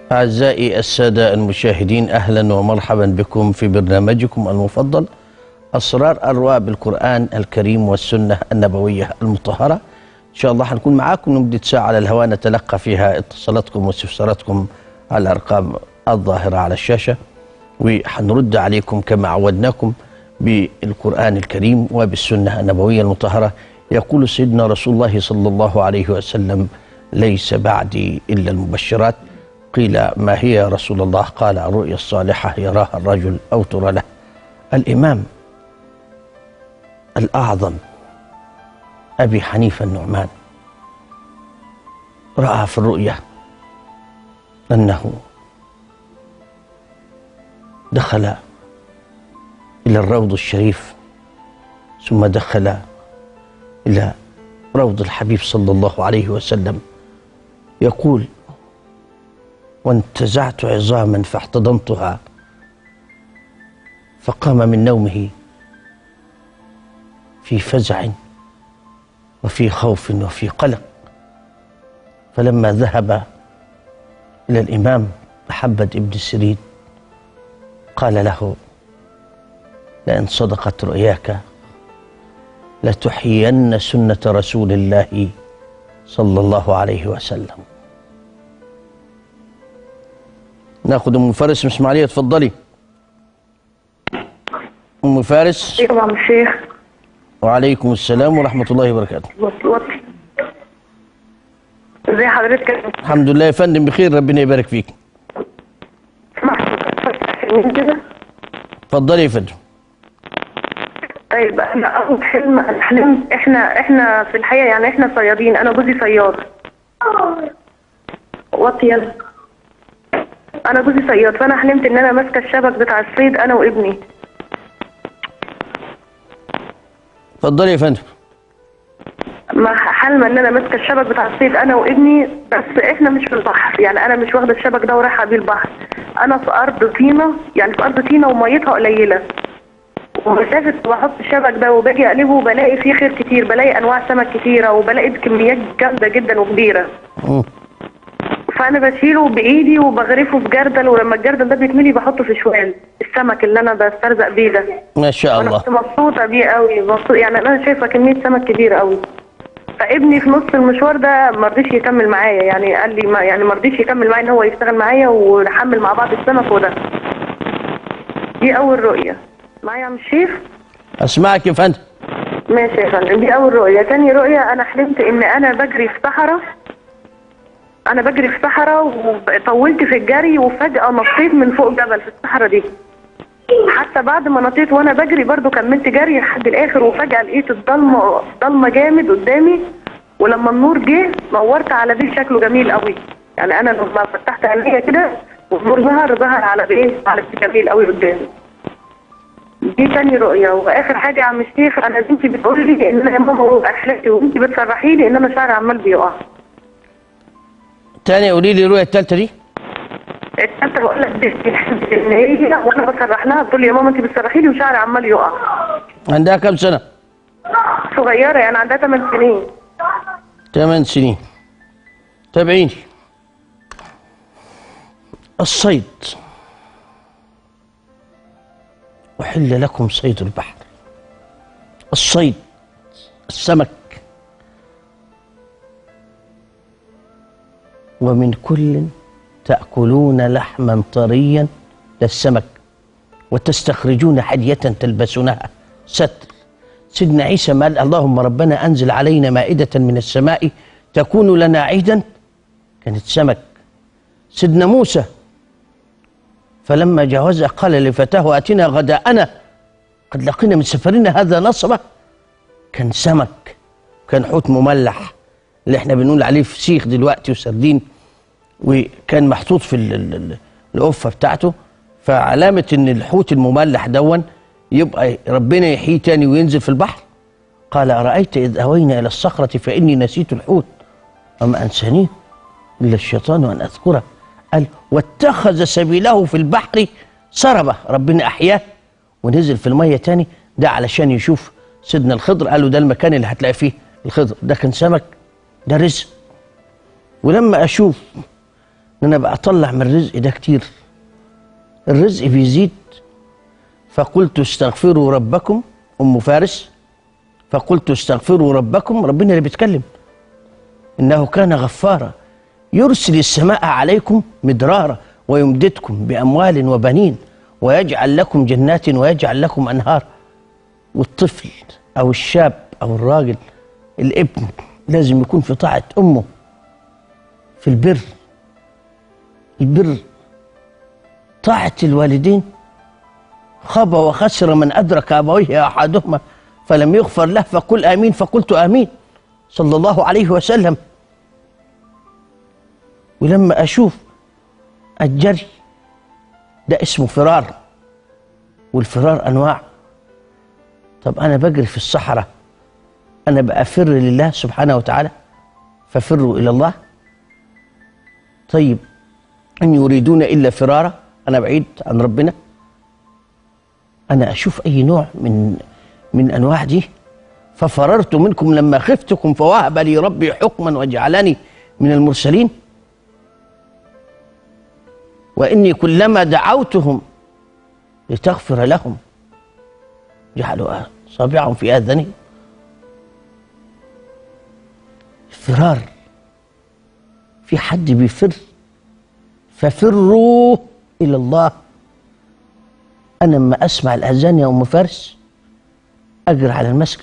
أعزائي السادة المشاهدين أهلا ومرحبا بكم في برنامجكم المفضل أسرار الرواء بالقرآن الكريم والسنة النبوية المطهرة إن شاء الله هنكون معاكم لمدة ساعة على الهواء نتلقى فيها اتصالاتكم واستفساراتكم على الأرقام الظاهرة على الشاشة وهنرد عليكم كما عودناكم بالقرآن الكريم وبالسنة النبوية المطهرة يقول سيدنا رسول الله صلى الله عليه وسلم ليس بعدي إلا المبشرات قيل ما هي يا رسول الله قال الرؤيا الصالحة يراها الرجل أو ترى له الإمام الأعظم أبي حنيفة النعمان رأى في الرؤيا أنه دخل إلى الروض الشريف ثم دخل إلى روض الحبيب صلى الله عليه وسلم يقول وانتزعت عظاما فاحتضنتها فقام من نومه في فزع وفي خوف وفي قلق فلما ذهب إلى الإمام محمد بن سيرين قال له لئن صدقت رؤياك لتحيين سنة رسول الله صلى الله عليه وسلم ناخد ام فارس من اسماعيليه اتفضلي ام فارس ايوه يا عم الشيخ وعليكم السلام ورحمه الله وبركاته وطي وطي ازي حضرتك الحمد لله يا فندم بخير ربنا يبارك فيك مين كده اتفضلي يا فندم طيب انا اول حلم انا حلمت احنا احنا في الحقيقه يعني احنا صيادين انا جوزي صياد وطي يلا انا جوزي صياد فانا حلمت ان انا ماسكه الشبك بتاع الصيد انا وابني اتفضلي يا فندم ما حلمه ان انا ماسكه الشبك بتاع الصيد انا وابني بس احنا مش في البحر يعني انا مش واخده الشبك ده ورايحه بيه البحر انا في ارض طينه يعني في ارض طينه وميتها قليله ومسافه بحط الشبك ده وباجي اقلبه بلاقي فيه خير كتير بلاقي انواع سمك كتيره وبلاقي بكميات جامده جدا وكبيره مم. فانا بشيله بايدي وبغرفه في جردل ولما الجردل ده بيتملي بحطه في شوال السمك اللي انا بسترزق بيه ده ما شاء انا الله كنت مبسوطه بيه قوي مبسوط يعني انا شايفه كميه سمك كبير قوي فابني في نص المشوار ده ما رضيش يكمل معايا يعني قال لي ما يعني ما رضيش يكمل معايا ان هو يشتغل معايا ونحمل مع بعض السمك وده دي اول رؤيه معايا يا عم الشيخ اسمعك يا فندم ماشي يا فندم دي اول رؤيه تاني رؤيه انا حلمت ان انا بجري في صحراء انا بجري في صحراء وطولت في الجري وفجاه نطيت من فوق جبل في الصحراء دي حتى بعد ما نطيت وانا بجري برضو كملت جري لحد الاخر وفجاه لقيت الضلمه ضلمه جامد قدامي ولما النور جه نورت على بيه شكله جميل قوي يعني انا لما فتحت عينيا كده والنور ظهر ظهر على بايه على بيه جميل قوي قدامي دي تاني رؤية وآخر حاجة يا عم الشيخ أنا بنتي بتقول لي إن أنا يا ماما أحلقتي وأنتي بتصرحي لي إن أنا شعري عمال بيقع تاني قولي لي الرؤيه الثالثه دي التالتة بقول لك بنتي إن هي وأنا بصرح لها بتقول لي يا ماما أنتي بتصرحي لي وشعري عمال يقع عندها كام سنه صغيرة يعني عندها 8 سنين ثمان سنين تابعيني الصيد أحل لكم صيد البحر الصيد السمك ومن كل تأكلون لحما طريا للسمك وتستخرجون حدية تلبسونها ستر سيدنا عيسى قال اللهم ربنا أنزل علينا مائدة من السماء تكون لنا عيدا كانت سمك سيدنا موسى فلما جاوز قال لفتاه اتنا غداءنا قد لقينا من سفرنا هذا نصبه كان سمك كان حوت مملح اللي احنا بنقول عليه فسيخ دلوقتي وسردين وكان محطوط في ال- ال- ال- القفه بتاعته فعلامه ان الحوت المملح دون يبقى ربنا يحييه تاني وينزل في البحر قال ارايت اذ اوينا الى الصخره فاني نسيت الحوت وما انسانيه الا الشيطان ان اذكره قال واتخذ سبيله في البحر سربه ربنا احياه ونزل في الميه تاني ده علشان يشوف سيدنا الخضر قال له ده المكان اللي هتلاقي فيه الخضر ده كان سمك ده رزق ولما اشوف ان انا بقى اطلع من الرزق ده كتير الرزق بيزيد فقلت استغفروا ربكم ام فارس فقلت استغفروا ربكم ربنا اللي بيتكلم انه كان غفارا يرسل السماء عليكم مدرارا ويمددكم باموال وبنين ويجعل لكم جنات ويجعل لكم انهار والطفل او الشاب او الراجل الابن لازم يكون في طاعه امه في البر البر طاعه الوالدين خاب وخسر من ادرك ابويه احدهما فلم يغفر له فقل امين فقلت امين صلى الله عليه وسلم ولما اشوف الجري ده اسمه فرار والفرار انواع طب انا بجري في الصحراء انا بافر لله سبحانه وتعالى ففروا الى الله طيب ان يريدون الا فرارا انا بعيد عن ربنا انا اشوف اي نوع من من انواع دي ففررت منكم لما خفتكم فوهب لي ربي حكما وجعلني من المرسلين واني كلما دعوتهم لتغفر لهم جعلوا اصابعهم في اذانهم فرار في حد بيفر ففروا الى الله انا لما اسمع الاذان يا ام فارس اجري على المسجد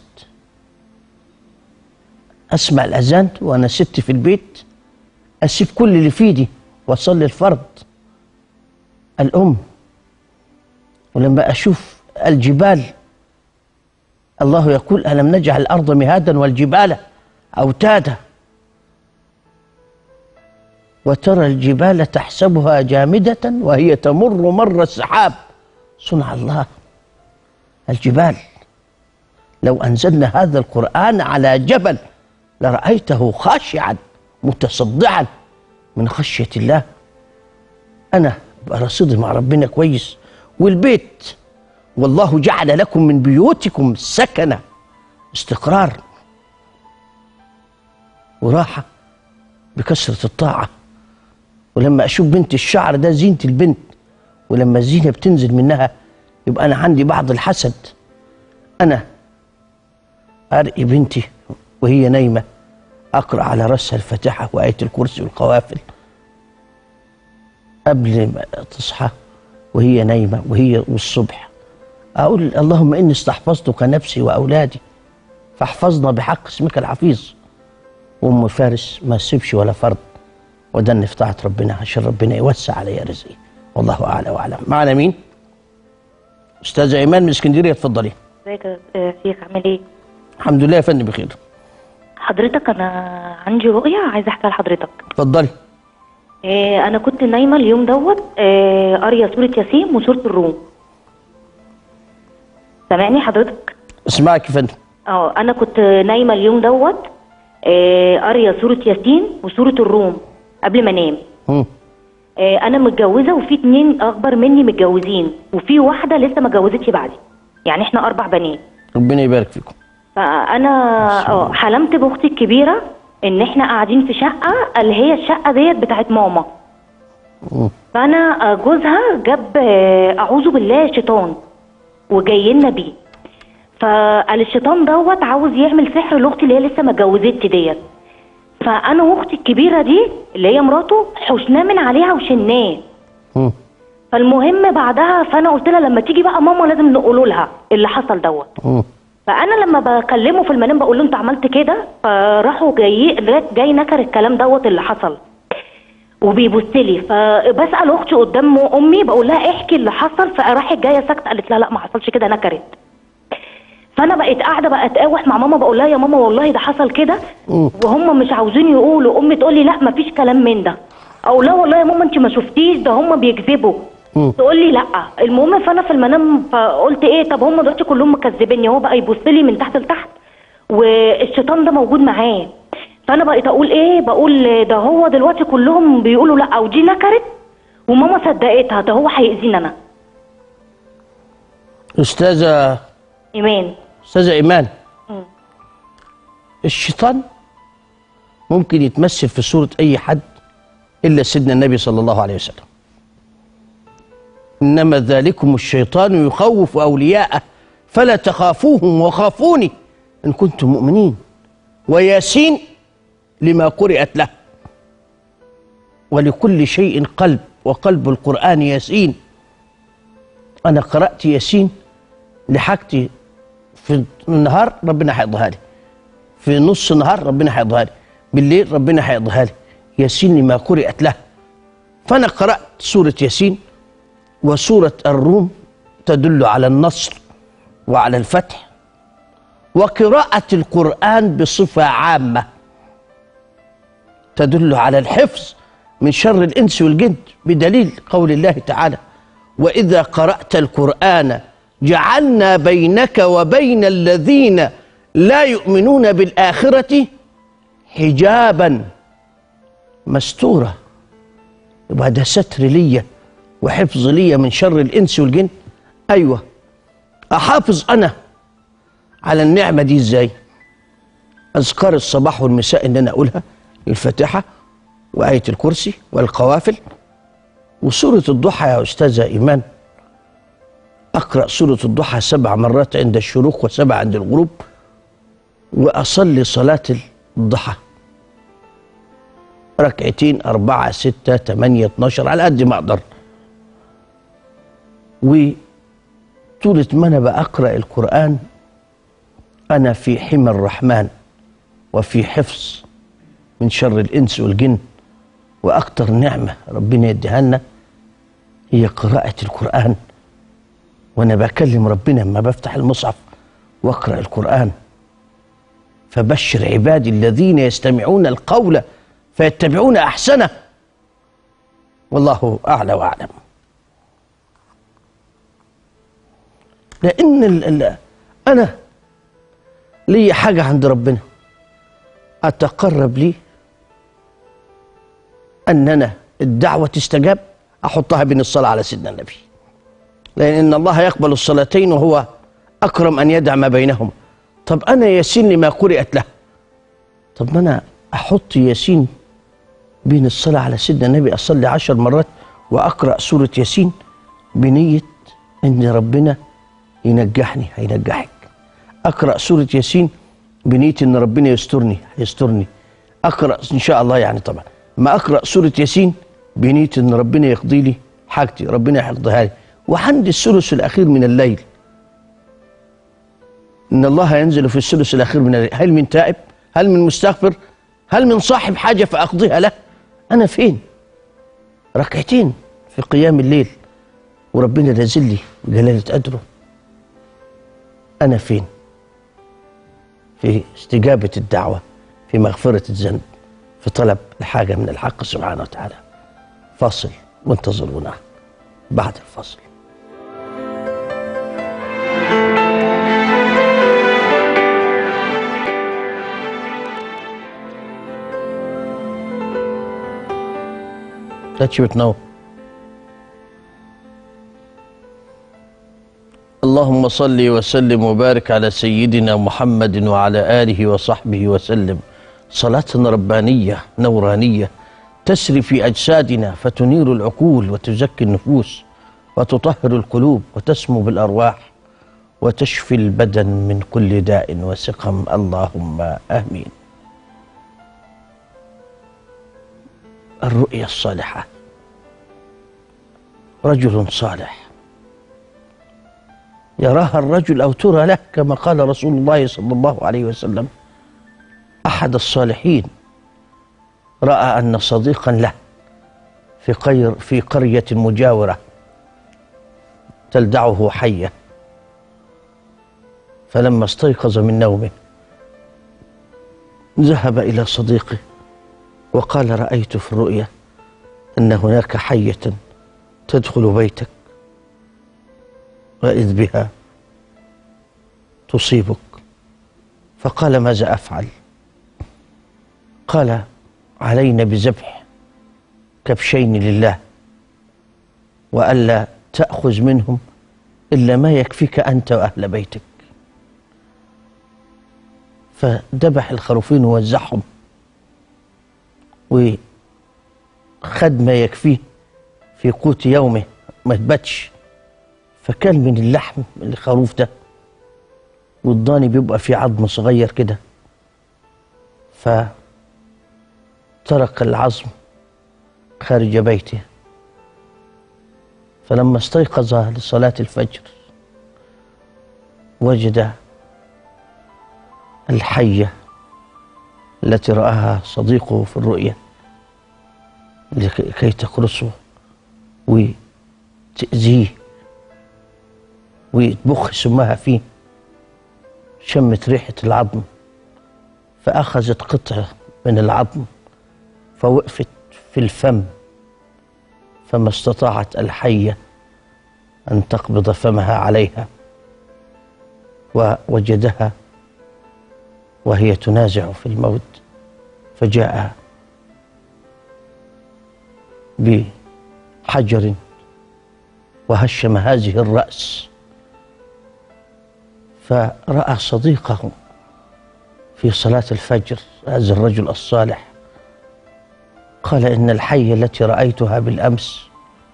اسمع الاذان وانا ست في البيت اسيب كل اللي في ايدي واصلي الفرض الام ولما اشوف الجبال الله يقول الم نجعل الارض مهادا والجبال اوتادا وترى الجبال تحسبها جامده وهي تمر مر السحاب صنع الله الجبال لو انزلنا هذا القران على جبل لرايته خاشعا متصدعا من خشيه الله انا ابقى رصيدي مع ربنا كويس والبيت والله جعل لكم من بيوتكم سكنه استقرار وراحه بكثره الطاعه ولما اشوف بنت الشعر ده زينه البنت ولما الزينه بتنزل منها يبقى انا عندي بعض الحسد انا ارقي بنتي وهي نايمه اقرا على راسها الفاتحه وايه الكرسي والقوافل قبل ما تصحى وهي نايمه وهي والصبح اقول اللهم اني استحفظتك نفسي واولادي فاحفظنا بحق اسمك الحفيظ وام فارس ما تسيبش ولا فرض ودن في طاعه ربنا عشان ربنا يوسع علي رزقي والله اعلى واعلم معنا مين استاذه ايمان من اسكندريه اتفضلي ازيك يا شيخ عامل ايه؟ الحمد لله يا فندم بخير حضرتك انا عندي رؤية عايزة احكيها لحضرتك اتفضلي إيه انا كنت نايمة اليوم دوت إيه قارية سورة ياسين وسورة الروم سامعني حضرتك؟ اسمعك يا فندم اه انا كنت نايمة اليوم دوت إيه قارية سورة ياسين وسورة الروم قبل ما انام مم. إيه انا متجوزة وفي اتنين اكبر مني متجوزين وفي واحدة لسه ما اتجوزتش بعدي يعني احنا اربع بنات ربنا يبارك فيكم فانا اه حلمت باختي الكبيره ان احنا قاعدين في شقه اللي هي الشقه ديت بتاعت ماما مم. فانا آه، جوزها جاب آه، اعوذ بالله شيطان وجاي لنا بيه فقال الشيطان دوت عاوز يعمل سحر لاختي اللي هي لسه ما اتجوزتش ديت فانا واختي الكبيره دي اللي هي مراته حشناه من عليها وشناه مم. فالمهم بعدها فانا قلت لها لما تيجي بقى ماما لازم نقوله لها اللي حصل دوت مم. فانا لما بكلمه في المنام بقول له انت عملت كده فراحوا جاي جاي نكر الكلام دوت اللي حصل وبيبص لي فبسال اختي قدام امي بقول لها احكي اللي حصل فراحت جايه ساكته قالت لا لا ما حصلش كده نكرت فانا بقيت قاعده بقى اتقاوح مع ماما بقول لها يا ماما والله ده حصل كده مم. وهم مش عاوزين يقولوا امي تقول لي لا ما فيش كلام من ده او لا والله يا ماما انت ما شفتيش ده هم بيكذبوا مم. تقول لي لا المهم فانا في المنام فقلت ايه طب هم دلوقتي كلهم مكذبيني هو بقى يبص لي من تحت لتحت والشيطان ده موجود معاه فانا بقيت اقول ايه بقول ده هو دلوقتي كلهم بيقولوا لا ودي نكرت وماما صدقتها ده هو هيأذيني انا استاذه ايمان استاذه ايمان مم. الشيطان ممكن يتمثل في صوره اي حد إلا سيدنا النبي صلى الله عليه وسلم إنما ذلكم الشيطان يخوف أولياءه فلا تخافوهم وخافوني إن كنتم مؤمنين وياسين لما قرأت له ولكل شيء قلب وقلب القرآن ياسين أنا قرأت ياسين لحاجتي في النهار ربنا هيقضيها لي في نص النهار ربنا هيقضيها لي بالليل ربنا هيقضيها لي ياسين لما قرأت له فأنا قرأت سورة ياسين وسورة الروم تدل على النصر وعلى الفتح وقراءة القرآن بصفة عامة تدل على الحفظ من شر الإنس والجن بدليل قول الله تعالى وإذا قرأت القرآن جعلنا بينك وبين الذين لا يؤمنون بالآخرة حجابا مستورة يبقى ده ستر ليا وحفظ ليا من شر الإنس والجن أيوة أحافظ أنا على النعمة دي إزاي أذكار الصباح والمساء إن أنا أقولها الفاتحة وآية الكرسي والقوافل وسورة الضحى يا أستاذة إيمان أقرأ سورة الضحى سبع مرات عند الشروق وسبع عند الغروب وأصلي صلاة الضحى ركعتين أربعة ستة تمانية اتناشر على قد ما أقدر وطولة ما أنا بقرأ القرآن أنا في حمى الرحمن وفي حفظ من شر الإنس والجن وأكتر نعمة ربنا يديها لنا هي قراءة القرآن وأنا بكلم ربنا لما بفتح المصحف وأقرأ القرآن فبشر عبادي الذين يستمعون القول فيتبعون أحسنه والله أعلى وأعلم لأن ال ال أنا لي حاجة عند ربنا أتقرب لي أن أنا الدعوة تستجاب أحطها بين الصلاة على سيدنا النبي لأن إن الله يقبل الصلاتين وهو أكرم أن يدع ما بينهما طب أنا ياسين لما قرأت له طب ما أنا أحط ياسين بين الصلاة على سيدنا النبي أصلي عشر مرات وأقرأ سورة ياسين بنية إن ربنا ينجحني هينجحك أقرأ سورة ياسين بنية إن ربنا يسترني هيسترني أقرأ إن شاء الله يعني طبعا ما أقرأ سورة ياسين بنية إن ربنا يقضي لي حاجتي ربنا هيقضيها لي وعندي الثلث الأخير من الليل إن الله ينزل في الثلث الأخير من الليل هل من تائب هل من مستغفر هل من صاحب حاجة فأقضيها له أنا فين ركعتين في قيام الليل وربنا نازل لي جلالة قدره أنا فين في استجابة الدعوة في مغفرة الذنب في طلب الحاجة من الحق سبحانه وتعالى فاصل وانتظرونا بعد الفاصل That you would know. اللهم صل وسلم وبارك على سيدنا محمد وعلى آله وصحبه وسلم صلاة ربانية نورانية تسري في أجسادنا فتنير العقول وتزكي النفوس وتطهر القلوب وتسمو بالأرواح وتشفي البدن من كل داء وسقم اللهم آمين الرؤيا الصالحة رجل صالح يراها الرجل أو ترى له كما قال رسول الله صلى الله عليه وسلم أحد الصالحين رأى أن صديقا له في قير في قرية مجاورة تلدعه حية فلما استيقظ من نومه ذهب إلى صديقه وقال رأيت في الرؤيا أن هناك حية تدخل بيتك وإذ بها تصيبك فقال ماذا أفعل قال علينا بذبح كبشين لله وألا تأخذ منهم إلا ما يكفيك أنت وأهل بيتك فذبح الخروفين ووزعهم خد ما يكفيه في قوت يومه ما تباتش فكان من اللحم الخروف ده والضاني بيبقى فيه عظم صغير كده فترك العظم خارج بيته فلما استيقظ لصلاة الفجر وجد الحية التي رآها صديقه في الرؤيا لكي تقرصه وتأذيه وتبخ سمها فيه شمت ريحة العظم فأخذت قطعة من العظم فوقفت في الفم فما استطاعت الحية أن تقبض فمها عليها ووجدها وهي تنازع في الموت فجاء بحجر وهشم هذه الرأس فرأى صديقه في صلاة الفجر هذا الرجل الصالح قال إن الحية التي رأيتها بالأمس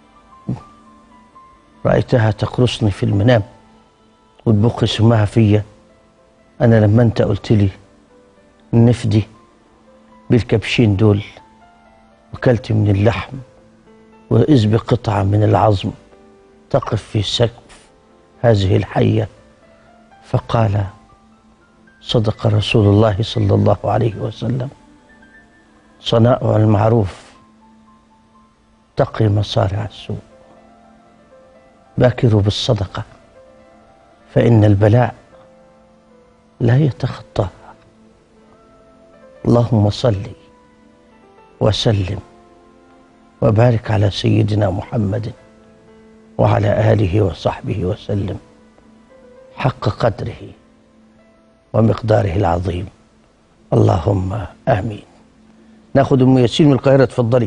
رأيتها تقرصني في المنام وتبخ سمها فيا أنا لما أنت قلت لي نفدي بالكبشين دول وكلت من اللحم وإذ بقطعة من العظم تقف في سقف هذه الحية فقال صدق رسول الله صلى الله عليه وسلم صنائع المعروف تقي مصارع السوء باكروا بالصدقة فإن البلاء لا يتخطاها اللهم صل وسلم وبارك على سيدنا محمد وعلى آله وصحبه وسلم حق قدره ومقداره العظيم اللهم آمين ناخد أم ياسين من القاهرة اتفضلي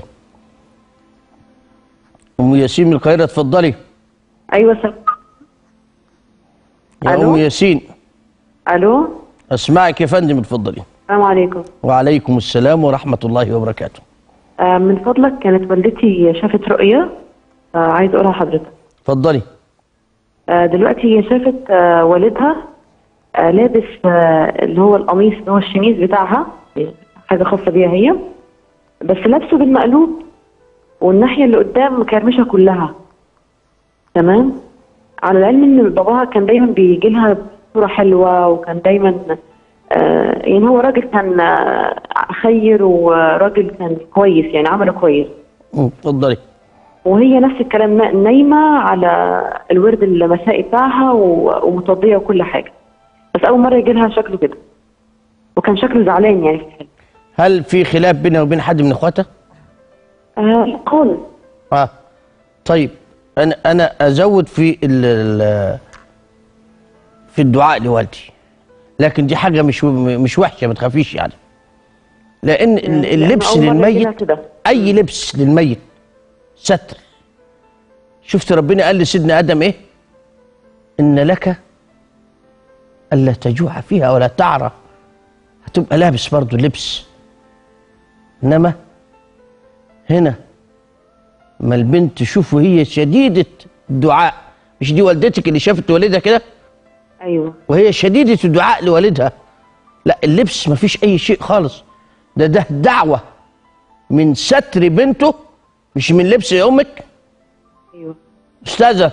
أم ياسين من القاهرة اتفضلي ايوه سلام يا ألو؟ أم ياسين الو أسمعك يا فندم اتفضلي السلام عليكم وعليكم السلام ورحمة الله وبركاته آه من فضلك كانت والدتي شافت رؤيه آه عايز اقولها لحضرتك اتفضلي آه دلوقتي هي شافت آه والدها آه لابس آه اللي هو القميص اللي هو الشميز بتاعها حاجه خاصه بيها هي بس لابسه بالمقلوب والناحيه اللي قدام مكرمشه كلها تمام على العلم ان باباها كان دايما بيجي لها صوره حلوه وكان دايما آه يعني هو راجل كان آه خير وراجل كان كويس يعني عمله كويس مم، اتفضلي وهي نفس الكلام نا- نايمه على الورد المسائي بتاعها و- ومتوضيه وكل حاجه بس اول مره يجي لها شكله كده وكان شكله زعلان يعني في الحلم هل في خلاف بينها وبين حد من اخواتها؟ آه خالص اه طيب انا انا ازود في ال ال- في الدعاء لوالدي لكن دي حاجه مش مش وحشه ما تخافيش يعني لان ال- لأن اللبس أول مرة يجي لها للميت كده. اي لبس للميت ستر شفت ربنا قال لسيدنا ادم ايه ان لك الا تجوع فيها ولا تعرى هتبقى لابس برضه لبس انما هنا ما البنت تشوف وهي شديدة الدعاء مش دي والدتك اللي شافت والدها كده ايوه وهي شديدة الدعاء لوالدها لا اللبس ما فيش أي شيء خالص ده ده دعوة من ستر بنته مش من لبس يا أمك ايوه أستاذة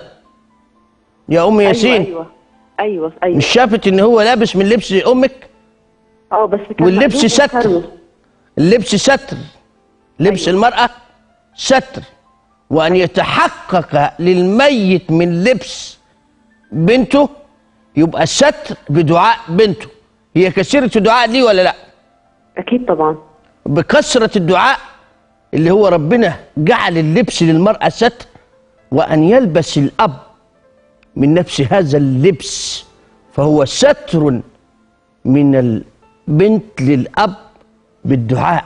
يا أم ياسين ايوه ايوه ايوه مش شافت إن هو لابس من لبس أمك اه بس كان واللبس مقلوب ستر ومكرمش. اللبس ستر لبس أيوة. المرأة ستر وأن يتحقق للميت من لبس بنته يبقى ستر بدعاء بنته هي كثيرة الدعاء دي ولا لا اكيد طبعا بكثرة الدعاء اللي هو ربنا جعل اللبس للمرأة ستر وأن يلبس الأب من نفس هذا اللبس فهو ستر من البنت للأب بالدعاء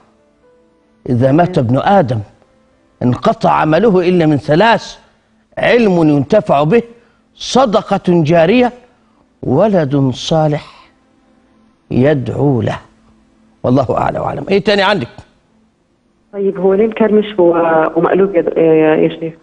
إذا مات ابن آدم انقطع عمله إلا من ثلاث علم ينتفع به صدقة جارية ولد صالح يدعو له والله أعلى وأعلم إيه تاني عندك طيب هو ليه مكرمش و- ومقلوب يا د- يا يا شيخ؟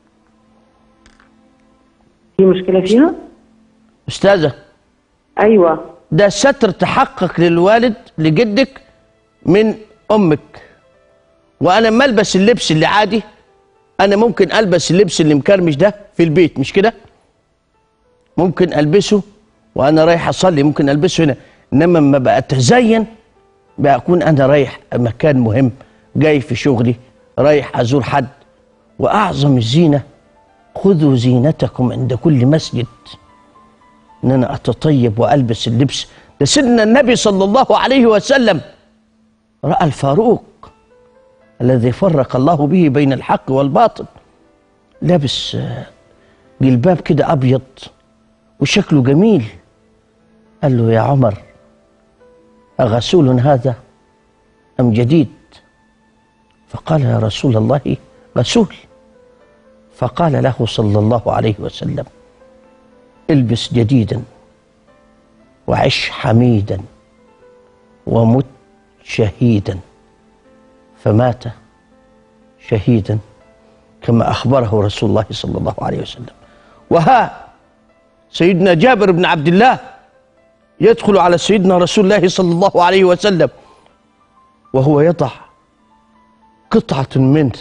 في مشكلة فيها؟ استاذه أيوة ده ستر تحقق للوالد لجدك من امك وانا لما البس اللبس اللي عادي انا ممكن البس اللبس اللي مكرمش ده في البيت مش كده ممكن البسه وانا رايح اصلي ممكن البسه هنا انما لما بقى اتزين بكون انا رايح مكان مهم جاي في شغلي رايح ازور حد واعظم الزينه خذوا زينتكم عند كل مسجد ان انا اتطيب والبس اللبس ده سيدنا النبي صلى الله عليه وسلم راى الفاروق الذي فرق الله به بين الحق والباطل لابس آه، جلباب كده ابيض وشكله جميل قال له يا عمر أغسول هذا أم جديد فقال يا رسول الله غسول فقال له صلى الله عليه وسلم البس جديدا وعش حميدا ومت شهيدا فمات شهيدا كما أخبره رسول الله صلى الله عليه وسلم وها سيدنا جابر بن عبد الله يدخل على سيدنا رسول الله صلى الله عليه وسلم وهو يضع قطعة منه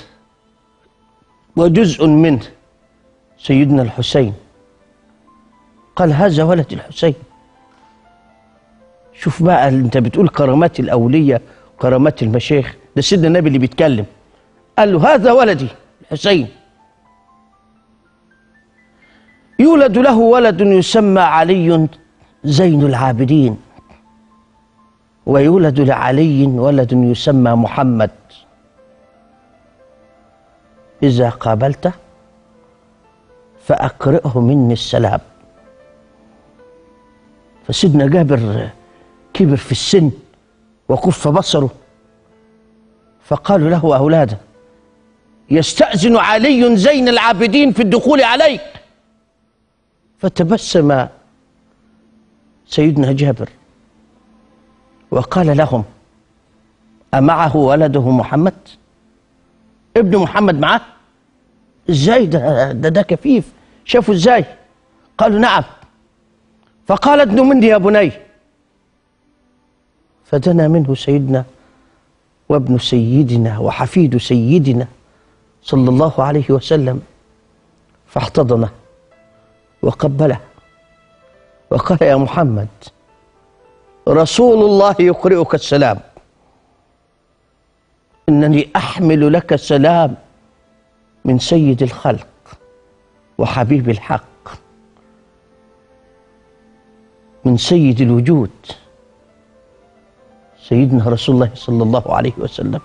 وجزء منه سيدنا الحسين قال هذا ولد الحسين شوف بقى انت بتقول كرامات الاوليه وكرامات المشايخ ده سيدنا النبي اللي بيتكلم قال له هذا ولدي الحسين يولد له ولد يسمى علي زين العابدين ويولد لعلي ولد يسمى محمد إذا قابلته فأقرئه مني السلام فسيدنا جابر كبر في السن وكف بصره فقالوا له أولاده يستأذن علي زين العابدين في الدخول عليك فتبسم سيدنا جابر وقال لهم أمعه ولده محمد ابن محمد معاه ازاي ده ده, ده كفيف شافوا ازاي قالوا نعم فقال ادنوا مني يا بني فدنا منه سيدنا وابن سيدنا وحفيد سيدنا صلى الله عليه وسلم فاحتضنه وقبله وقال يا محمد رسول الله يقرئك السلام انني احمل لك السلام من سيد الخلق وحبيب الحق من سيد الوجود سيدنا رسول الله صلى الله عليه وسلم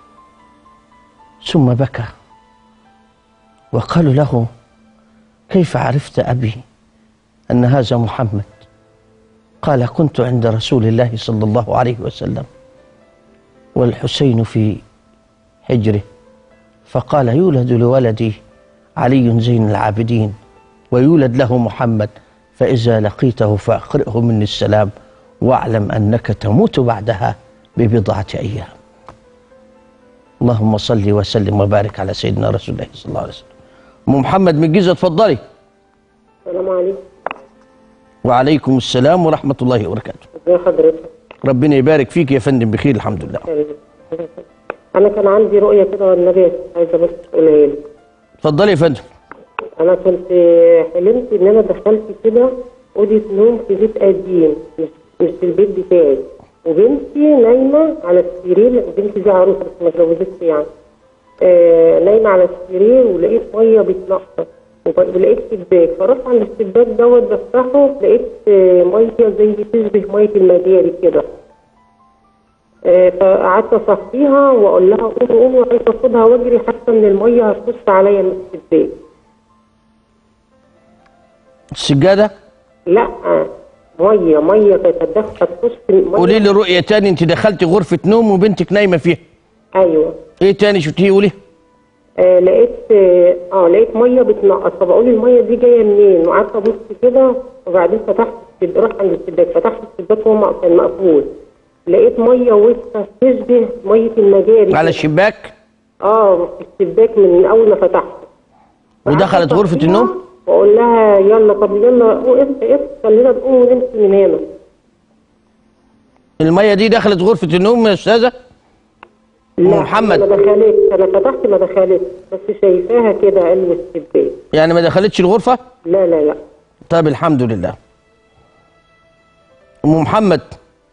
ثم بكى وقالوا له كيف عرفت ابي ان هذا محمد قال كنت عند رسول الله صلى الله عليه وسلم والحسين في حجره فقال يولد لولدي علي زين العابدين ويولد له محمد فإذا لقيته فأقرئه مني السلام واعلم أنك تموت بعدها ببضعة أيام اللهم صل وسلم وبارك على سيدنا رسول الله صلى الله عليه وسلم أم محمد من الجيزة اتفضلي السلام عليكم وعليكم السلام ورحمة الله وبركاته ازي حضرتك ربنا يبارك فيك يا فندم بخير الحمد لله انا كان عندي رؤيه كده والنبي عايزه بس تقولها لي اتفضلي يا فندم انا كنت حلمت ان انا دخلت كده اوضه نوم في بيت قديم مش مش في البيت بتاعي وبنتي نايمه على السرير بنتي دي عروسه بس ما اتجوزتش يعني آه نايمه على السرير ولقيت ميه بتنقط وب- ولقيت شباك فرحت عند الشباك دوت بفتحه لقيت آه ميه زي تشبه ميه المجاري كده آه، فقعدت اصحيها واقول لها قومي قومي وعايزه اخدها واجري حاسه ان الميه هتخش عليا من الشباك السجادة لا ميه ميه كانت هتدخل هتخش في الميه قولي لي رؤية تاني انت دخلتي غرفة نوم وبنتك نايمة فيها ايوه ايه تاني شفتيه قولي آه لقيت اه آه، لقيت ميه بتنقط فبقول الميه دي جايه منين وقعدت ابص كده وبعدين فتحت الشباك رحت عند الشباك فتحت الشباك وهو م- كان مقفول لقيت ميه وسخه تشبه ميه المجاري على الشباك اه في الشباك من اول ما فتحت ودخلت غرفة النوم واقول لها يلا طب يلا وقف اف خلينا نقوم ونمشي من هنا المية دي دخلت غرفة النوم يا أستاذة لا محمد. ما دخلتش انا فتحت ما دخلتش بس شايفاها كده علم الشباك يعني ما دخلتش الغرفة لا لا لا طيب الحمد لله أم محمد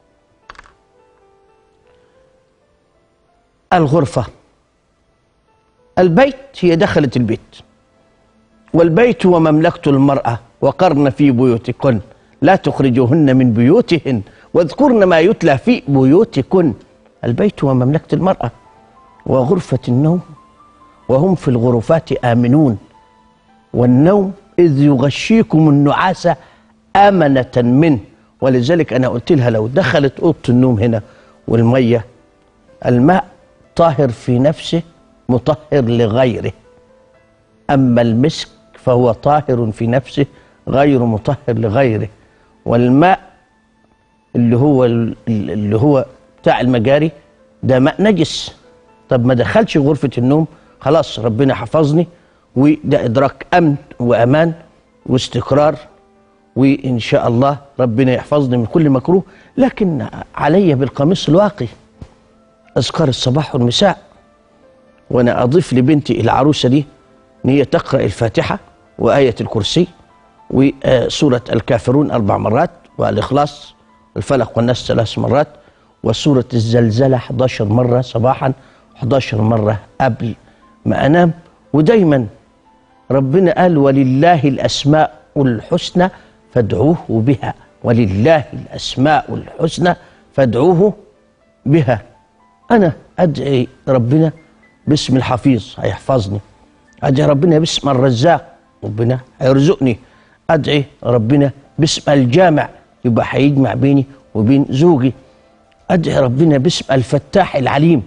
الغرفة البيت هي دخلت البيت والبيت ومملكة المرأة وقرن في بيوتكن لا تخرجوهن من بيوتهن واذكرن ما يتلى في بيوتكن البيت ومملكة المرأة وغرفة النوم وهم في الغرفات آمنون والنوم إذ يغشيكم النعاس أمنة منه ولذلك أنا قلت لها لو دخلت أوضة النوم هنا والمية الماء طاهر في نفسه مطهر لغيره أما المسك فهو طاهر في نفسه غير مطهر لغيره والماء اللي هو اللي هو بتاع المجاري ده ماء نجس طب ما دخلش غرفة النوم خلاص ربنا حفظني وده إدراك أمن وأمان واستقرار وإن شاء الله ربنا يحفظني من كل مكروه لكن علي بالقميص الواقي أذكار الصباح والمساء وأنا أضيف لبنتي العروسة دي إن هي تقرأ الفاتحة وآية الكرسي وسورة الكافرون أربع مرات والإخلاص الفلق والناس ثلاث مرات وسورة الزلزلة 11 مرة صباحا 11 مرة قبل ما أنام ودايما ربنا قال ولله الأسماء الحسنى فادعوه بها ولله الأسماء الحسنى فادعوه بها أنا أدعي ربنا باسم الحفيظ هيحفظني أدعي ربنا باسم الرزاق ربنا هيرزقني أدعي ربنا باسم الجامع يبقى هيجمع بيني وبين زوجي أدعي ربنا باسم الفتاح العليم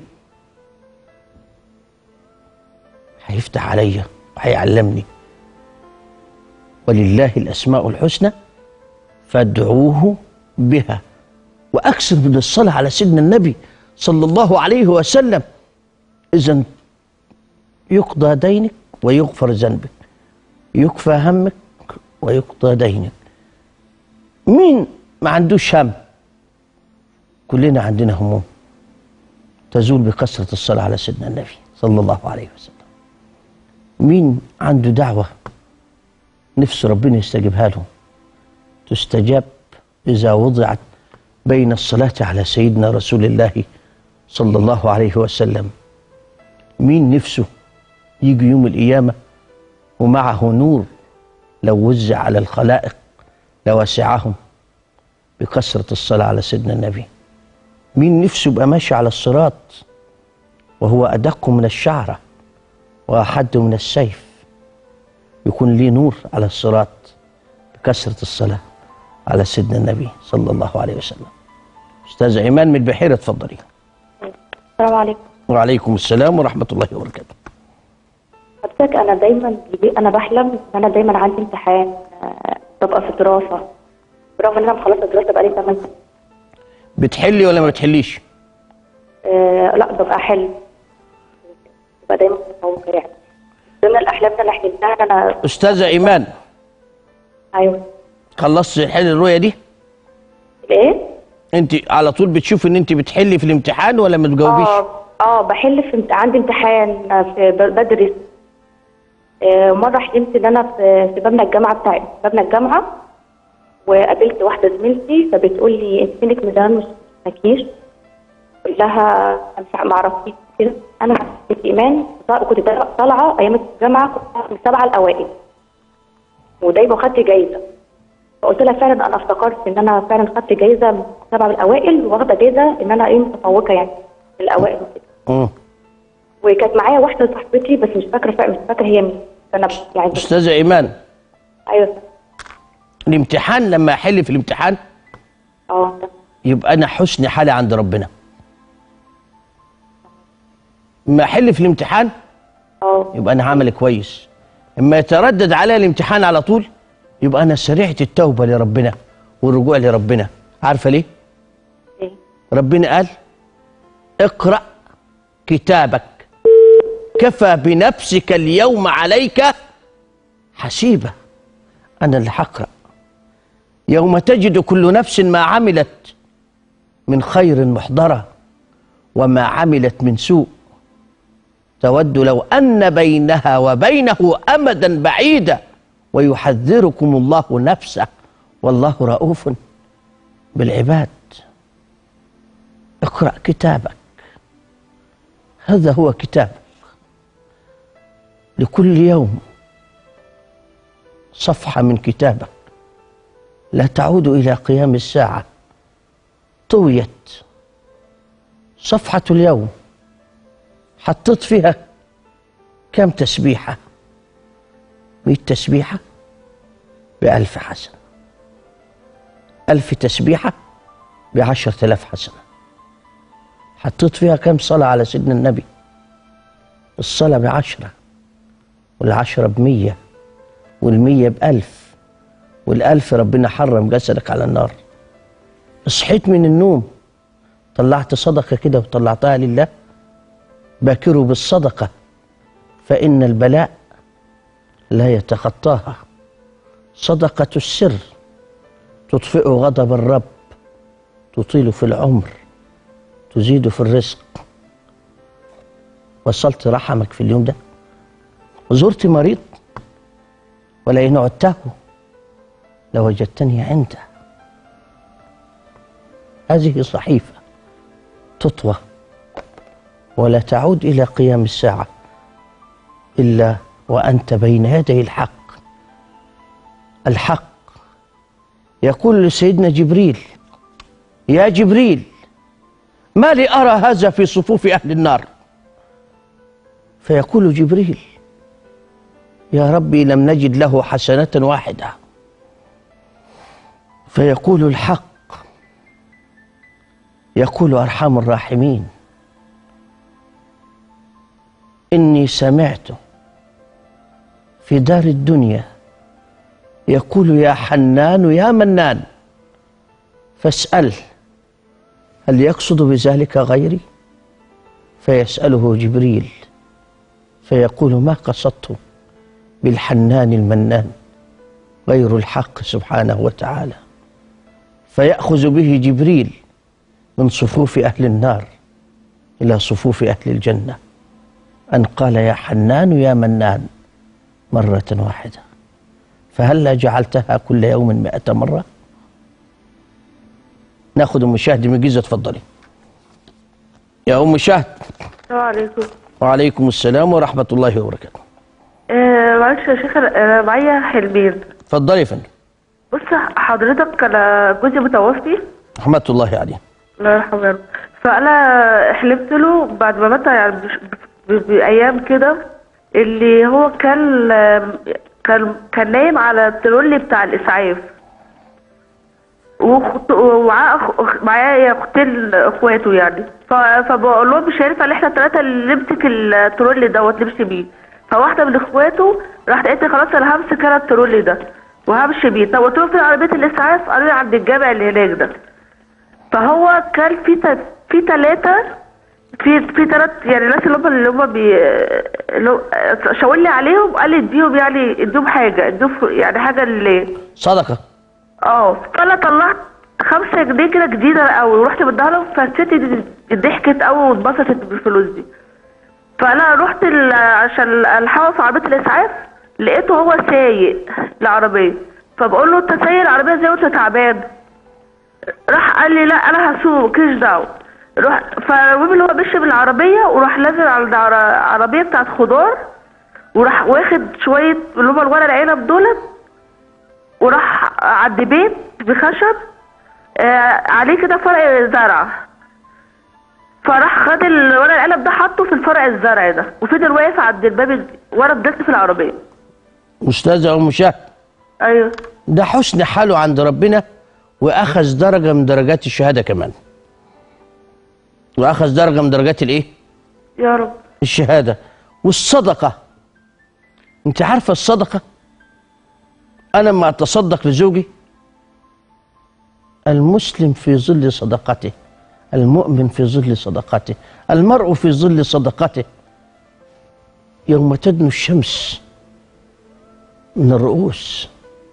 هيفتح عليا وهيعلمني ولله الأسماء الحسنى فادعوه بها وأكثر من الصلاة على سيدنا النبي صلى الله عليه وسلم إذا يقضى دينك ويغفر ذنبك يكفى همك ويقضى دينك مين ما عندوش هم كلنا عندنا هموم تزول بكثرة الصلاة على سيدنا النبي صلى الله عليه وسلم مين عنده دعوة نفس ربنا يستجيبها له تستجاب إذا وضعت بين الصلاة على سيدنا رسول الله صلى الله عليه وسلم مين نفسه يجي يوم القيامة ومعه نور لو وزع على الخلائق لوسعهم بكثرة الصلاة على سيدنا النبي مين نفسه يبقى ماشي على الصراط وهو أدق من الشعرة وأحد من السيف يكون ليه نور على الصراط بكثرة الصلاة على سيدنا النبي صلى الله عليه وسلم أستاذ إيمان من البحيرة اتفضلي السلام عليكم وعليكم السلام ورحمة الله وبركاته حضرتك انا دايما بيجي- انا بحلم ان انا دايما عندي امتحان آه، ببقى في الدراسه برغم ان انا مخلصه الدراسه بقالي 8 سنين بتحلي ولا ما بتحليش آه، لا ببقى حلم ببقى دايما متفوقه يعني ضمن الاحلام اللي انا حلمتها ان انا أستاذة إيمان ايوه خلصت حل الرؤية دي ايه أنت على طول بتشوف إن أنت بتحلي في الامتحان ولا ما بتجاوبيش اه اه بحل في امت- عندي امتحان آه، في ب- بدرس آه، مره حلمت ان انا في في مبنى الجامعه بتاعي مبنى الجامعه وقابلت واحده زميلتي فبتقول لي انت فينك من زمان مش مشتكيش قلت لها انا مش ما اعرفكيش كده انا كنت ايمان كنت طالعه ايام الجامعه كنت من السبعه الاوائل ودايما خدت جايزه فقلت لها فعلا انا افتكرت ان انا فعلا خدت جايزه من السبعه الاوائل واخده جايزه ان انا ايه متفوقه يعني في الاوائل وكده مم. وكانت معايا واحده صاحبتي بس مش فاكره مش فاكره هي مين فانا يعني أستاذة إيمان ايوه الامتحان لما أحل في الامتحان اه يبقى أنا حسن حالي عند ربنا ما أحل في الامتحان اه يبقى أنا عملي كويس اما يتردد عليا الامتحان على طول يبقى أنا سريعة التوبة لربنا والرجوع لربنا عارفة ليه؟ ايه ربنا قال اقرأ كتابك كفى بنفسك اليوم عليك حسيبة أنا اللي هقرأ يوم تجد كل نفس ما عملت من خير محضرة وما عملت من سوء تود لو أن بينها وبينه أمدا بعيدا ويحذركم الله نفسه والله رؤوف بالعباد اقرأ كتابك هذا هو كتابك لكل يوم صفحة من كتابك لا تعود إلى قيام الساعة طويت صفحة اليوم حطيت فيها كم تسبيحة مئة تسبيحة بألف حسنة ألف تسبيحة بعشرة آلاف حسنة حطيت فيها كم صلاة على سيدنا النبي الصلاة بعشرة والعشرة بمية والمية بألف والألف ربنا حرم جسدك على النار صحيت من النوم طلعت صدقة كده وطلعتها لله باكروا بالصدقة فإن البلاء لا يتخطاها صدقة السر تطفئ غضب الرب تطيل في العمر تزيد في الرزق وصلت رحمك في اليوم ده وزرت مريض ولئن عدته لوجدتني عنده هذه صحيفة تطوى ولا تعود إلى قيام الساعة إلا وأنت بين يدي الحق الحق يقول لسيدنا جبريل يا جبريل ما لي أرى هذا في صفوف أهل النار فيقول جبريل يا ربي لم نجد له حسنة واحدة فيقول الحق يقول أرحم الراحمين إني سمعت في دار الدنيا يقول يا حنان يا منان فاسأل هل يقصد بذلك غيري فيسأله جبريل فيقول ما قصدت بالحنان المنان غير الحق سبحانه وتعالى فيأخذ به جبريل من صفوف أهل النار إلى صفوف أهل الجنة أن قال يا حنان يا منان مرة واحدة فهلا جعلتها كل يوم مئة مرة ناخذ أم شاهد من الجيزة تفضلي يا أم شاهد السلام عليكم وعليكم السلام ورحمة الله وبركاته آه معلش يا شيخ انا معايا حلمين تفضلي يا فندم بص حضرتك انا جوزي متوفي رحمة الله عليه الله يرحمه يا رب. فانا حلمت له بعد ما مات يعني بش- ب- بايام كده اللي هو كان كان كان نايم على الترولي بتاع الاسعاف وخط- ومعاه أخ- معايا اختين اخواته يعني ف- فبقول لهم مش هينفع ان احنا الثلاثه اللي نمسك الترولي دوت نمشي بيه فواحده من اخواته راحت قالت لي خلاص انا همسك انا الترولي ده وهمشي بيه طب قلت لهم فين عربيه الاسعاف قالوا لي عند الجامع اللي هناك ده فهو كان في ت- في ثلاثه في في ثلاث يعني الناس اللي هم اللي هم بي اللي هو- شاور لي عليهم قال لي اديهم يعني اديهم حاجه اديهم ف- يعني حاجه اللي صدقة اه فانا طلعت خمسة جنيه كده جديدة قوي ورحت بديها لهم فالست دي ضحكت قوي واتبسطت بالفلوس دي فانا رحت ال- عشان الحقه في عربية الاسعاف لقيته هو سايق العربية فبقول له انت سايق العربية ازاي وانت تعبان راح قال لي لا انا هسوق مالكيش دعوة روح فالمهم اللي هو مشي بالعربية وراح نازل على العر- العربية بتاعت خضار وراح واخد شوية اللي هم الورق العنب دولت وراح عند بيت بخشب آه عليه كده فرع زرع فراح خد الورق القلم ده حطه في الفرع الزرع ده وفضل واقف عند الباب ورا الدست في العربيه أستاذة أم شاهد ايوه ده حسن حاله عند ربنا واخذ درجه من درجات الشهاده كمان واخذ درجه من درجات الايه يا رب الشهاده والصدقه انت عارفه الصدقه انا لما اتصدق لزوجي المسلم في ظل صدقته المؤمن في ظل صدقته المرء في ظل صدقته يوم تدنو الشمس من الرؤوس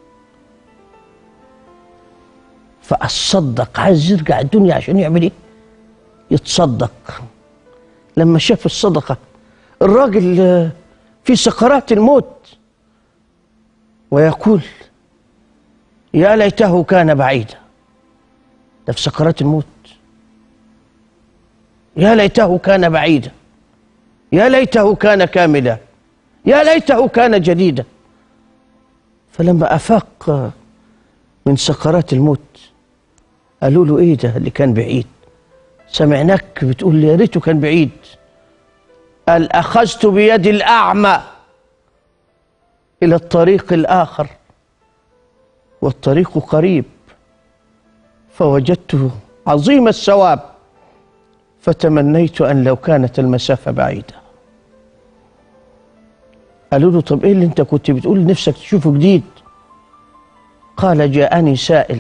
فالصدق عايز يرجع الدنيا عشان يعمل ايه يتصدق لما شاف الصدقه الراجل آه، في سكرات الموت ويقول يا ليته كان بعيدا ده في سكرات الموت يا ليته كان بعيدا يا ليته كان كاملا يا ليته كان جديدا فلما افاق من سكرات الموت قالوا له ايه ده اللي كان بعيد سمعناك بتقول يا ريته كان بعيد قال اخذت بيد الاعمى الى الطريق الاخر والطريق قريب فوجدته عظيم الثواب فتمنيت ان لو كانت المسافه بعيده قالوا له طب ايه اللي انت كنت بتقول نفسك تشوفه جديد قال جاءني سائل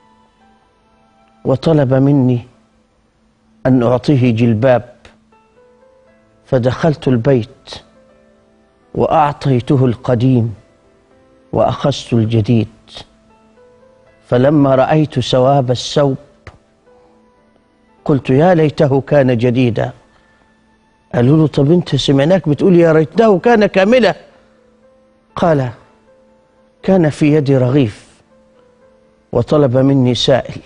وطلب مني ان اعطيه جلباب فدخلت البيت واعطيته القديم واخذت الجديد فلما رايت ثواب الثوب قلت يا ليته كان جديدا قالوا له طب انت سمعناك بتقول يا ريته كان كاملا قال كان في يدي رغيف وطلب مني سائل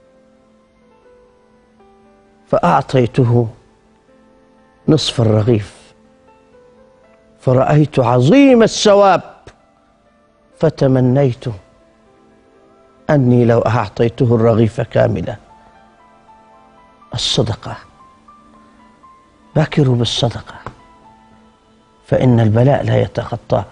فاعطيته نصف الرغيف فرأيت عظيم الثواب فتمنيت أني لو أعطيته الرغيف كاملا الصدقة باكروا بالصدقة فإن البلاء لا يتخطاها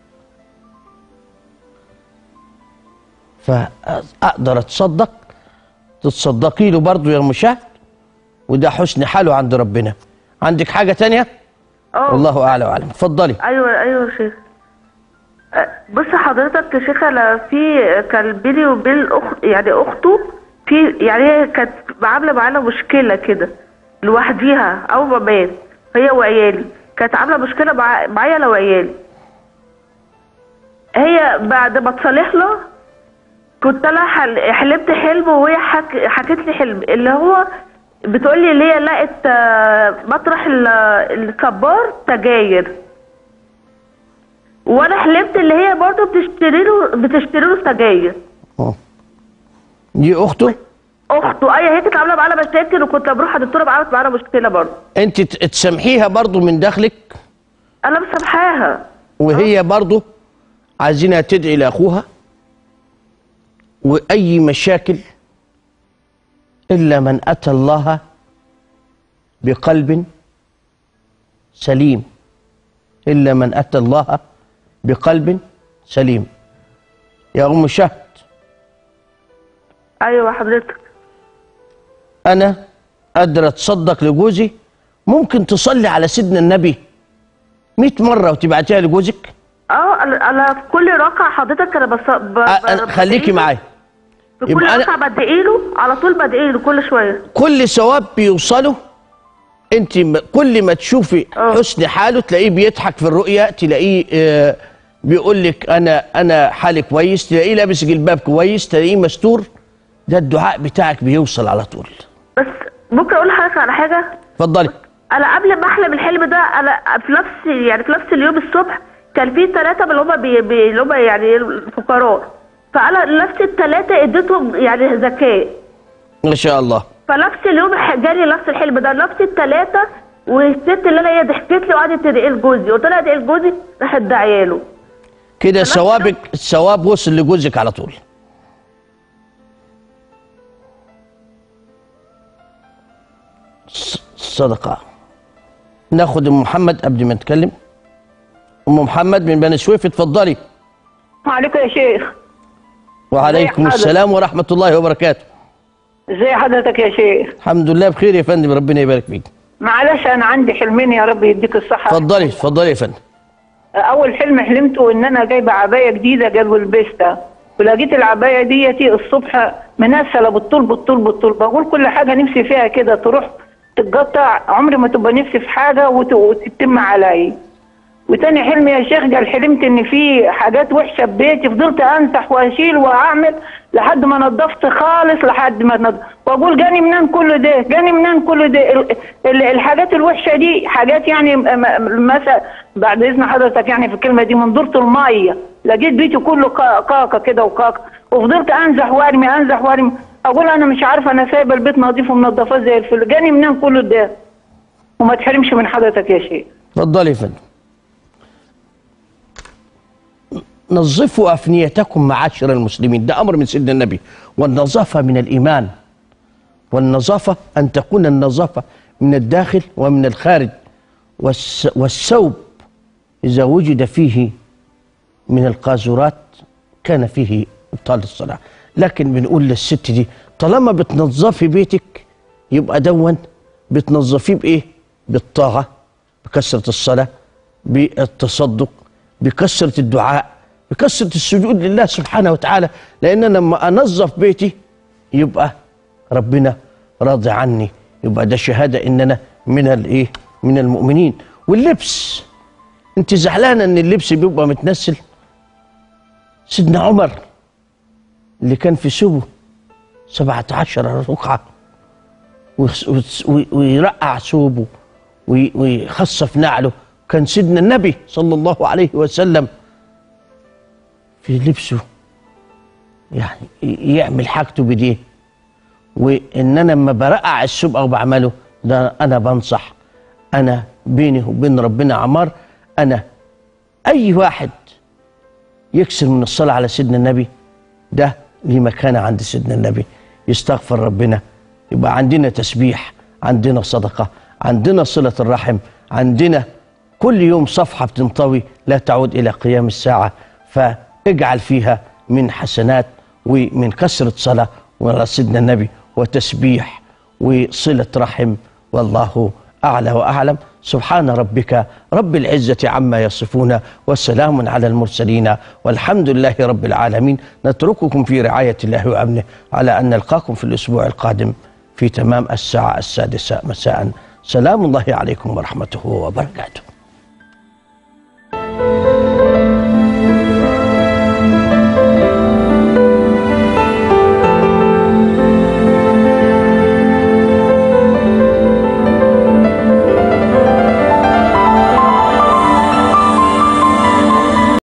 فأقدر أتصدق تتصدقي له برضه يا مشاهد وده حسن حاله عند ربنا عندك حاجة تانية؟ اه والله أعلى وأعلم اتفضلي ايوه ايوه يا شيخ أه، بص حضرتك يا شيخ انا في كان بيني وبين اخت يعني اخته في يعني هي كانت عامله معانا مشكله كده لوحديها اول ما مات هي وعيالي كانت عامله مشكله مع... معايا انا وعيالي هي بعد ما تصالحنا كنت انا حل... حلمت حلم وهي حك... حكت لي حلم اللي هو بتقول لي اللي هي لقت آه، مطرح ال- الكبار سجاير وانا حلمت اللي هي برضه بتشتري له بتشتري له سجاير أه. دي أخته اخته ايوه هي كانت عامله معانا مشاكل وكنت بروح الدكتوره عملت معانا مشكله برضه أنت ت- تسامحيها برضه من داخلك انا مسامحاها وهي برضه عايزينها تدعي لأخوها وأي مشاكل إلا من أتى الله بقلب سليم إلا من أتى الله بقلب سليم يا أم شهد ايوه حضرتك أنا قادرة أتصدق لجوزي ممكن تصلي على سيدنا النبي 100 مرة وتبعتيها لجوزك اه انا أنا في كل ركعه حضرتك انا بص... ب... أ- أنا- ب- خليكي بدعيله. معايا في كل يبقى أنا- ركعه بدعي له على طول بدعي له كل شويه كل ثواب بيوصله انت م- كل ما تشوفي اه. حسن حاله تلاقيه بيضحك في الرؤيا تلاقيه آه، بيقول لك انا انا حالي كويس تلاقيه لابس جلباب كويس تلاقيه مستور ده الدعاء بتاعك بيوصل على طول بس ممكن اقول لحضرتك على حاجه اتفضلي انا قبل ما احلم الحلم ده انا في نفس يعني في نفس اليوم الصبح كان في ثلاثه من اللي هم بي بي اللي هم يعني الفقراء فانا نفس الثلاثه اديتهم يعني زكاه ما شاء الله فنفس اليوم ح- جالي نفس الحلم ده نفس الثلاثه والست اللي انا هي ضحكت لي وقعدت تدعي لجوزي قلت لها ادعي لجوزي راحت داعيه له كده ثوابك الثواب وصل لجوزك على طول الص- الصدقة ناخد ام محمد قبل ما نتكلم ام محمد من بني سويف اتفضلي وعليكم يا شيخ وعليكم حضرتك؟ السلام ورحمة الله وبركاته ازي حضرتك يا شيخ الحمد لله بخير يا فندم ربنا يبارك فيك معلش انا عندي حلمين يا رب يديك الصحه اتفضلي اتفضلي يا فندم اول حلم حلمته ان انا جايبه عبايه جديده جاب لبستها ولقيت العبايه ديتي الصبح منسله بالطول بالطول بالطول بقول كل حاجه نفسي فيها كده تروح تتقطع عمري ما تبقى نفسي في حاجه وت- وتتم عليا وتاني حلم يا شيخ قال حلمت ان في حاجات وحشه في بيتي فضلت امسح واشيل واعمل لحد ما نظفت خالص لحد ما نضف واقول جاني منين كل ده جاني منين كل ده ال- ال- الحاجات الوحشه دي حاجات يعني م- م- مثلا بعد اذن حضرتك يعني في الكلمه دي من دورة الميه لقيت بيتي كله كا- كاكا كده وكاكا وفضلت انزح وارمي انزح وارمي اقول انا مش عارفه انا سايبه البيت نظيف ومنضفاه زي الفل جاني منين كل ده وما تحرمش من حضرتك يا شيخ اتفضلي يا فندم نظفوا أفنيتكم معاشر المسلمين ده أمر من سيدنا النبي والنظافة من الإيمان والنظافة أن تكون النظافة من الداخل ومن الخارج والس والثوب إذا وجد فيه من القاذورات كان فيه إبطال الصلاة لكن بنقول للست دي طالما بتنظفي بيتك يبقى دون بتنظفيه بإيه؟ بالطاعة بكثرة الصلاة بالتصدق بكثرة الدعاء بكثرة السجود لله سبحانه وتعالى لأن أنا لما أنظف بيتي يبقى ربنا راضي عني يبقى ده شهادة إن أنا من الإيه؟ من المؤمنين واللبس أنت زعلانة إن اللبس بيبقى متنسل سيدنا عمر اللي كان في سبه سبعة عشر رقعة ويخس- ويس- وي- ويرقع ثوبه وي- ويخصف نعله كان سيدنا النبي صلى الله عليه وسلم في لبسه يعني ي- يعمل حاجته بديه وان انا لما برقع الثوب او بعمله ده انا بنصح انا بيني وبين ربنا عمار انا اي واحد يكسر من الصلاه على سيدنا النبي ده ليه مكانه عند سيدنا النبي يستغفر ربنا يبقى عندنا تسبيح عندنا صدقه عندنا صله الرحم عندنا كل يوم صفحه بتنطوي لا تعود الى قيام الساعه فاجعل فيها من حسنات ومن كثره صلاه على سيدنا النبي وتسبيح وصله رحم والله أعلى وأعلم سبحان ربك رب العزة عما يصفون وسلام على المرسلين والحمد لله رب العالمين نترككم في رعاية الله وأمنه على أن نلقاكم في الأسبوع القادم في تمام الساعة السادسة مساء سلام الله عليكم ورحمته وبركاته